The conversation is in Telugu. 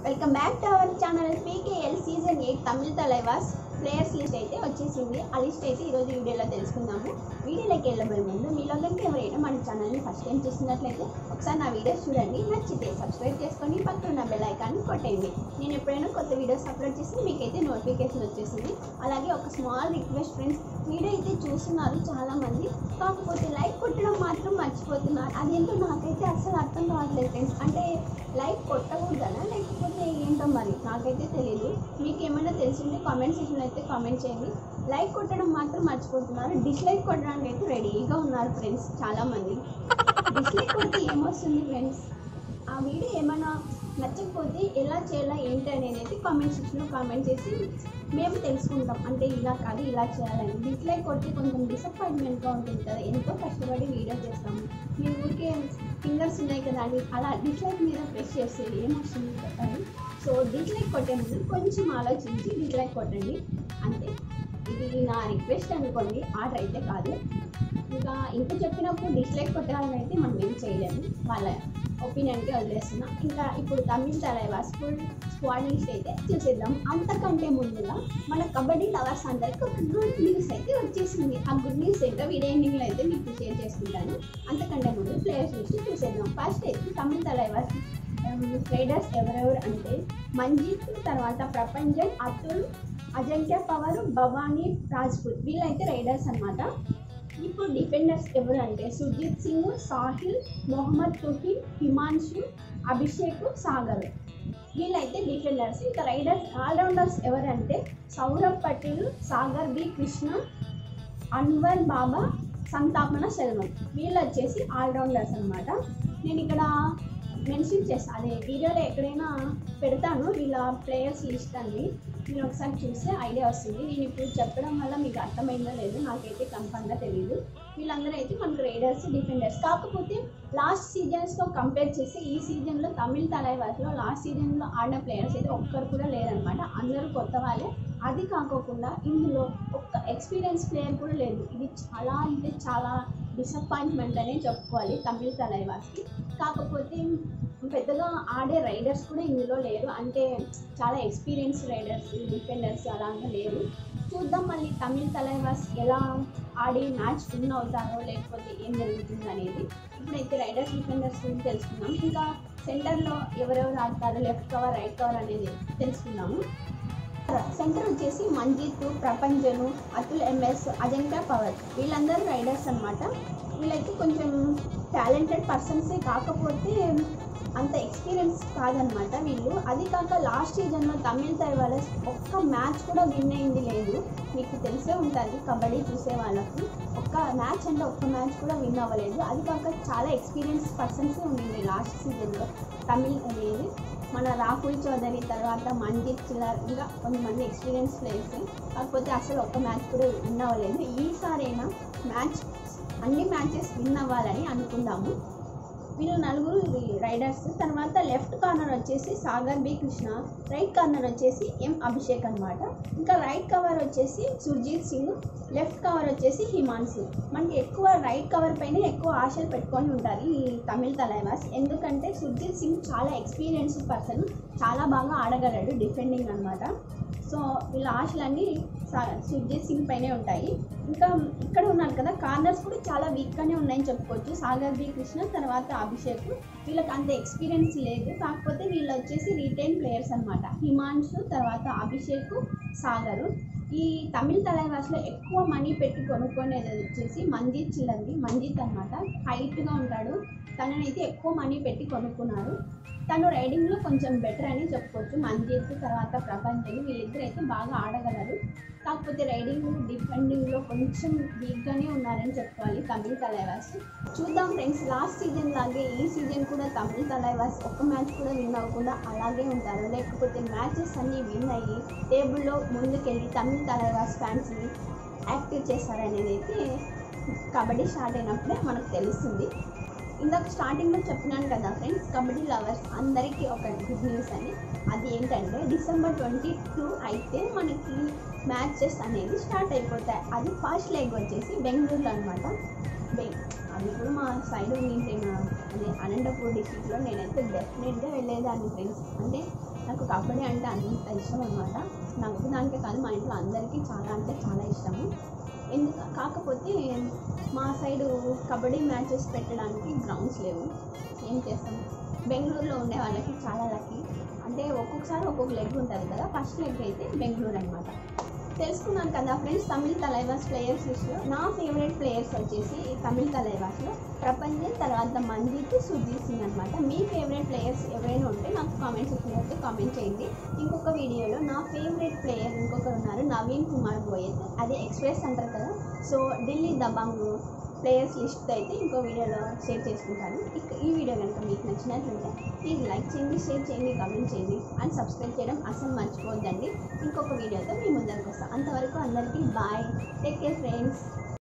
welcome back to our channel PKL season eight Tamil Thalaivas players list అయితే వచ్చేసింది ఆ లిస్ట్ అయితే ఈరోజు వీడియోలో తెలుసుకుందాము వీడియోలోకి వెళ్ళబోయే ముందు మీలో కనుక ఎవరైనా మన ఛానల్ని ఫస్ట్ టైం చూస్తున్నట్లయితే ఒకసారి నా వీడియోస్ చూడండి నచ్చితే సబ్స్క్రైబ్ చేసుకొని పక్కన ఉన్న బెల్ ఐకాన్ని కొట్టేయండి నేను ఎప్పుడైనా కొత్త వీడియోస్ అప్లోడ్ చేసి మీకైతే నోటిఫికేషన్ వచ్చేసింది అలాగే ఒక స్మాల్ రిక్వెస్ట్ ఫ్రెండ్స్ వీడియో అయితే చూస్తున్నారు చాలామంది కాకపోతే లైక్ కొట్టడం మాత్రం మర్చిపోతున్నారు అదేంటో నాకైతే అసలు అర్థం కావట్లేదు ఫ్రెండ్స్ అంటే లైక్ కొట్టకూడదనా లేకపోతే ఏంటో మరి నాకైతే తెలియదు మీకు ఏమైనా తెలిసింటే కామెంట్ సెక్షన్లో అయితే కామెంట్ చేయండి లైక్ కొట్టడం మాత్రం మర్చిపోతున్నారు డిస్లైక్ కొట్టడానికి అయితే రెడీగా ఉన్నారు ఫ్రెండ్స్ చాలామంది డిస్లైక్ కొడితే ఏమొస్తుంది ఫ్రెండ్స్ ఆ వీడియో ఏమైనా నచ్చకపోతే ఎలా చేయాలా ఏంటి అనేది అయితే కామెంట్ సెక్షన్లో కామెంట్ చేసి మేము తెలుసుకుంటాం అంటే ఇలా కాదు ఇలా చేయాలని డిస్లైక్ కొట్టి కొంచెం డిసప్పాయింట్మెంట్గా ఉంటుంది కదా ఎంతో కష్టపడి వీడియో చేస్తాము మీ ఊరికే ఫింగర్స్ ఉన్నాయి కదా అండి అలా డిస్లైక్ మీద ప్రెస్ చేస్తే ఏమొస్తుంది చెప్పండి సో డిస్లైక్ కొట్టే ముందు కొంచెం ఆలోచించి డిస్లైక్ కొట్టండి అంతే ఇది నా రిక్వెస్ట్ అనుకోండి ఆర్డర్ అయితే కాదు ఇంకా ఇంత చెప్పినప్పుడు డిస్లైక్ కొట్టే వాళ్ళని అయితే మనం ఏం చేయలేము వాళ్ళ ఒపీనియన్కి వదిలేస్తున్నా ఇంకా ఇప్పుడు Tamil Thalaivas full squad list అయితే చూసేద్దాం అంతకంటే ముందుగా మన కబడ్డీ లవర్స్ అందరికి ఒక గుడ్ న్యూస్ అయితే వచ్చేసింది ఆ గుడ్ న్యూస్ ఏంటో వీడియో ఎండింగ్లో అయితే మీకు షేర్ చేసుకుంటాను అంతకంటే ముందు ప్లేయర్స్ లిస్ట్ చూసేద్దాం ఫస్ట్ అయితే తమిళ తలైవాస్ ట్రేడర్స్ ఎవరెవరు అంటే మంజిత్ తర్వాత ప్రపంచం అతుల్ అజంక్య పవర్ భవానీ రాజ్పూత్ వీళ్ళైతే రైడర్స్ అన్నమాట ఇప్పుడు డిఫెండర్స్ ఎవరు అంటే సుర్జిత్ సింగ్ సాహిల్ మొహమ్మద్ తుహిన్ హిమాన్షు అభిషేక్ సాగర్ వీళ్ళైతే డిఫెండర్స్ ఇంకా రైడర్స్ ఆల్రౌండర్స్ ఎవరంటే సౌరభ్ పటేల్ సాగర్ బి కృష్ణ అన్వర్ బాబా సంతాపన సెల్వం వీళ్ళు వచ్చేసి ఆల్రౌండర్స్ అనమాట నేను ఇక్కడ మెన్షన్ చేస్తాను అదే వీడియోలో ఎక్కడైనా పెడతాను వీళ్ళ ప్లేయర్స్ లిస్ట్ అండి మీరు ఒకసారి చూస్తే ఐడియా వస్తుంది నేను ఇప్పుడు చెప్పడం వల్ల మీకు అర్థమైందో లేదో నాకైతే కన్ఫర్మ్గా తెలియదు వీళ్ళందరూ అయితే మనకు రైడర్స్ డిఫెండర్స్ కాకపోతే లాస్ట్ సీజన్స్తో కంపేర్ చేసి ఈ సీజన్లో తమిళ తలైవాస్లో లాస్ట్ సీజన్లో ఆడిన ప్లేయర్స్ అయితే ఒక్కరు కూడా లేరనమాట అందరూ కొత్త వాళ్ళే అది కాకోకుండా ఇందులో ఒక్క ఎక్స్పీరియన్స్ ప్లేయర్ కూడా లేదు ఇది చాలా అంటే చాలా డిసప్పాయింట్మెంట్ అనే చెప్పుకోవాలి తమిళ తలైవాస్కి కాకపోతే పెద్దగా ఆడే రైడర్స్ కూడా ఇందులో లేరు అంటే చాలా ఎక్స్పీరియన్స్ రైడర్స్ డిఫెండర్స్ అలా అంతా లేరు చూద్దాం మళ్ళీ తమిళ తలైవాస్ ఎలా ఆడి మ్యాచ్ విన్ అవుతారో లేకపోతే ఏం జరుగుతుంది అనేది ఇప్పుడైతే రైడర్స్ డిఫెండర్స్ గురించి తెలుసుకుందాం ఇంకా సెంటర్లో ఎవరెవరు ఆడతారు లెఫ్ట్ కవర్ రైట్ కవర్ అనేది తెలుసుకుందాము సెంటర్ వచ్చేసి మంజిత్ ప్రపంచను అతుల్ ఎంఎస్ అజంకా పవర్ వీళ్ళందరూ రైడర్స్ అనమాట వీళ్ళైతే కొంచెం టాలెంటెడ్ పర్సన్సే కాకపోతే అంత ఎక్స్పీరియన్స్ కాదనమాట వీళ్ళు అది కాక లాస్ట్ సీజన్లో తమిళ తర్వాత ఒక్క మ్యాచ్ కూడా విన్ అయింది లేదు మీకు తెలిసే ఉంటుంది కబడ్డీ చూసే వాళ్ళకి ఒక్క మ్యాచ్ అంటే ఒక్క మ్యాచ్ కూడా విన్ అవ్వలేదు అది కాక చాలా ఎక్స్పీరియన్స్ పర్సన్సే ఉండింది లాస్ట్ సీజన్లో తమిళ్ అనేది మన రాహుల్ చౌదరి తర్వాత మంజిత్ చిల్లర్ ఇంకా కొంతమంది ఎక్స్పీరియన్స్ ప్లేయర్స్ కాకపోతే అసలు ఒక్క మ్యాచ్ కూడా విన్ అవ్వలేదు ఈసారైనా మ్యాచ్ అన్ని మ్యాచెస్ విన్ అవ్వాలని అనుకుందాము వీళ్ళు నలుగురు రైడర్స్ తర్వాత లెఫ్ట్ కార్నర్ వచ్చేసి Sagar B Krishna right corner వచ్చేసి ఎం అభిషేక్ అనమాట ఇంకా రైట్ కవర్ వచ్చేసి సుర్జీత్ సింగ్ లెఫ్ట్ కవర్ వచ్చేసి హిమాన్సు మనకి ఎక్కువ రైట్ కవర్ పైన ఎక్కువ ఆశలు పెట్టుకొని ఉంటారు ఈ తమిళ తలైవాస్ ఎందుకంటే సుర్జీత్ సింగ్ చాలా ఎక్స్పీరియన్స్డ్ పర్సన్ చాలా బాగా ఆడగలడు డిఫెండింగ్ అనమాట సో వీళ్ళ ఆశలన్నీ సుర్జీత్ సింగ్ పైనే ఉంటాయి ఇంకా ఇక్కడ ఉన్నారు కదా కార్నర్స్ కూడా చాలా వీక్గానే ఉన్నాయని చెప్పుకోవచ్చు సాగర్ బి కృష్ణ తర్వాత అభిషేక్ వీళ్ళకి అంత ఎక్స్పీరియన్స్ లేదు కాకపోతే వీళ్ళు వచ్చేసి రిటైన్ ప్లేయర్స్ అనమాట హిమాంశు తర్వాత అభిషేక్ సాగరు ఈ తమిళ తలైవాస్లో ఎక్కువ మనీ పెట్టి కొనుక్కునేది వచ్చేసి మంజిత్ చిల్లంది మంజిత్ అనమాట హైట్గా ఉంటాడు తననైతే ఎక్కువ మనీ పెట్టి కొనుక్కున్నారు తను రైడింగ్లో కొంచెం బెటర్ అని చెప్పుకోవచ్చు మంజిత్ తర్వాత ప్రపంచం వీళ్ళిద్దరు అయితే బాగా ఆడగలరు కాకపోతే రైడింగ్ డిఫెండింగ్లో కొంచెం వీక్గానే ఉన్నారని చెప్పుకోవాలి తమిళ తలైవాస్ చూద్దాం ఫ్రెండ్స్ లాస్ట్ సీజన్ లాగే ఈ సీజన్ కూడా తమిళ తలైవాస్ ఒక్క మ్యాచ్ కూడా విన్ అవ్వకుండా అలాగే ఉంటారు లేకపోతే మ్యాచెస్ అన్నీ విన్ అయ్యి టేబుల్లో ముందుకెళ్ళి తమిళ తలైవాస్ ఫ్యాన్స్ని యాక్టివ్ చేస్తారనేది అయితే కబడ్డీ స్టార్ట్ అయినప్పుడే మనకు తెలుస్తుంది ఇందాక స్టార్టింగ్లో చెప్పినాను కదా ఫ్రెండ్స్ కబడ్డీ లవర్స్ అందరికీ ఒక గుడ్ న్యూస్ అని అది ఏంటంటే డిసెంబర్ ట్వంటీ టూ అయితే మనకి మ్యాచెస్ అనేవి స్టార్ట్ అయిపోతాయి అది ఫస్ట్ లెగ్ వచ్చేసి బెంగళూరులో అనమాట అది కూడా మా సైడ్ ఉంటే మా అదే అనంతపూర్ డిస్టిక్లో నేనైతే డెఫినెట్గా వెళ్ళేదాన్ని ఫ్రెండ్స్ అంటే నాకు కబడ్డీ అంటే అంత ఇష్టం అనమాట నాకు దానికే కాదు మా ఇంట్లో అందరికీ చాలా అంటే చాలా ఇష్టము ఎందుకు కాకపోతే మా సైడు కబడ్డీ మ్యాచెస్ పెట్టడానికి గ్రౌండ్స్ లేవు ఏం చేస్తాం బెంగళూరులో ఉండే వాళ్ళకి చాలా లక్కీ అంటే ఒక్కొక్కసారి ఒక్కొక్క లెగ్ ఉంటుంది కదా ఫస్ట్ లెగ్ అయితే బెంగళూరు అనమాట తెలుసుకున్నాను కదా ఫ్రెండ్స్ తమిళ్ తలైవాస్ ప్లేయర్స్ లిస్ట్లో నా ఫేవరెట్ ప్లేయర్స్ వచ్చేసి ఈ తమిళ్ తలైవాస్లో ప్రపంచం తర్వాత మంజిత్ సుధీర్ సింగ్ అనమాట మీ ఫేవరెట్ ప్లేయర్స్ ఎవరైనా ఉంటే నాకు కామెంట్ సెక్షన్లో అయితే కామెంట్ చేయండి ఇంకొక వీడియోలో నా ఫేవరెట్ ప్లేయర్ ఇంకొకరు ఉన్నారు నవీన్ కుమార్ గోయత్ అదే ఎక్స్ప్రెస్ అంటారు కదా so Delhi Dabang players list అయితే ఇంకో వీడియోలో షేర్ చేసుకుంటాను ఇక ఈ వీడియో కనుక మీకు నచ్చినట్లయితే ప్లీజ్ లైక్ చేయండి షేర్ చేయండి కామెంట్ చేయండి అండ్ సబ్స్క్రైబ్ చేయడం అసలు మర్చిపోవద్దండి ఇంకొక వీడియోతో మీ ముందరికి వస్తాం అంతవరకు అందరికీ బాయ్ టేక్ కేర్ ఫ్రెండ్స్